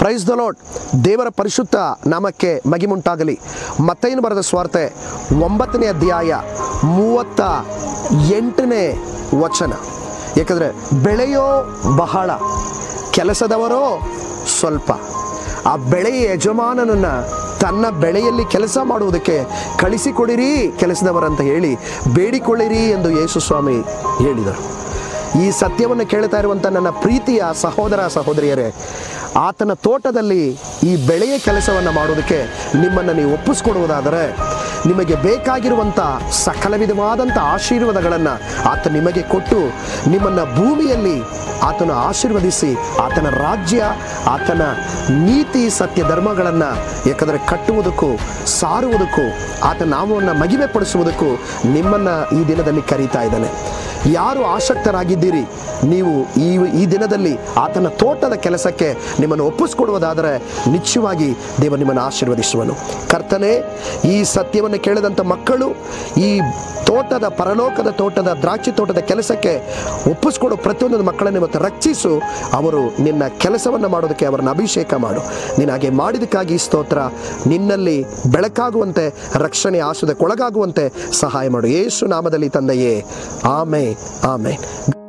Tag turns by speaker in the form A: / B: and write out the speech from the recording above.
A: praise the lord ದೇವರ ಪರಿಶುದ್ಧ ನಾಮಕ್ಕೆ ಮಗಿಮುಂಟಾಗಲಿ ಮತ್ತೇನು ಬರೆದ ಸ್ವಾರ್ತೆ ಒಂಬತ್ತನೇ ಅಧ್ಯಾಯ ಮೂವತ್ತ ಎಂಟನೇ ವಚನ ಯಾಕಂದರೆ ಬೆಳೆಯೋ ಬಹಳ ಕೆಲಸದವರೋ ಸ್ವಲ್ಪ ಆ ಬೆಳೆಯ ಯಜಮಾನನನ್ನು ತನ್ನ ಬೆಳೆಯಲ್ಲಿ ಕೆಲಸ ಮಾಡುವುದಕ್ಕೆ ಕಳಿಸಿಕೊಡಿರಿ ಕೆಲಸದವರಂತ ಹೇಳಿ ಬೇಡಿಕೊಳ್ಳಿರಿ ಎಂದು ಯೇಸು ಸ್ವಾಮಿ ಹೇಳಿದರು ಈ ಸತ್ಯವನ್ನು ಕೇಳ್ತಾ ಇರುವಂಥ ನನ್ನ ಪ್ರೀತಿಯ ಸಹೋದರ ಸಹೋದರಿಯರೇ ಆತನ ತೋಟದಲ್ಲಿ ಈ ಬೆಳೆಯ ಕೆಲಸವನ್ನು ಮಾಡೋದಕ್ಕೆ ನಿಮ್ಮನ್ನು ನೀವು ಒಪ್ಪಿಸ್ಕೊಡುವುದಾದರೆ ನಿಮಗೆ ಬೇಕಾಗಿರುವಂಥ ಸಕಲ ವಿಧವಾದಂಥ ಆಶೀರ್ವಾದಗಳನ್ನು ಆತ ನಿಮಗೆ ಕೊಟ್ಟು ನಿಮ್ಮನ್ನು ಭೂಮಿಯಲ್ಲಿ ಆತನ ಆಶೀರ್ವದಿಸಿ ಆತನ ರಾಜ್ಯ ಆತನ ನೀತಿ ಸತ್ಯ ಧರ್ಮಗಳನ್ನು ಯಾಕಂದರೆ ಕಟ್ಟುವುದಕ್ಕೂ ಸಾರುವುದಕ್ಕೂ ಆತ ನಾಮವನ್ನು ಮಗಿಮೆ ಪಡಿಸುವುದಕ್ಕೂ ನಿಮ್ಮನ್ನು ಈ ದಿನದಲ್ಲಿ ಕರೀತಾ ಇದ್ದಾನೆ ಯಾರು ಆಸಕ್ತರಾಗಿದ್ದೀರಿ ನೀವು ಈ ಈ ದಿನದಲ್ಲಿ ಆತನ ತೋಟದ ಕೆಲಸಕ್ಕೆ ನಿಮ್ಮನ್ನು ಒಪ್ಪಿಸ್ಕೊಡುವುದಾದರೆ ನಿಶ್ಚಯವಾಗಿ ದೇವ ನಿಮ್ಮನ್ನು ಆಶೀರ್ವದಿಸುವನು ಕರ್ತನೆ ಈ ಸತ್ಯವನ್ನು ಕೇಳಿದಂಥ ಮಕ್ಕಳು ಈ ತೋಟದ ಪರಲೋಕದ ತೋಟದ ದ್ರಾಕ್ಷಿ ತೋಟದ ಕೆಲಸಕ್ಕೆ ಒಪ್ಪಿಸ್ಕೊಡೋ ಪ್ರತಿಯೊಂದು ಮಕ್ಕಳನ್ನು ಇವತ್ತು ರಕ್ಷಿಸು ಅವರು ನಿನ್ನ ಕೆಲಸವನ್ನು ಮಾಡೋದಕ್ಕೆ ಅವರನ್ನು ಅಭಿಷೇಕ ಮಾಡು ನೀನು ಹಾಗೆ ಮಾಡಿದಕ್ಕಾಗಿ ಸ್ತೋತ್ರ ನಿನ್ನಲ್ಲಿ ಬೆಳಕಾಗುವಂತೆ ರಕ್ಷಣೆ ಆಸುವುದಕ್ಕೊಳಗಾಗುವಂತೆ ಸಹಾಯ ಮಾಡು ಯೇಸು ನಾಮದಲ್ಲಿ ತಂದೆಯೇ ಆಮೆ ಆಮೆ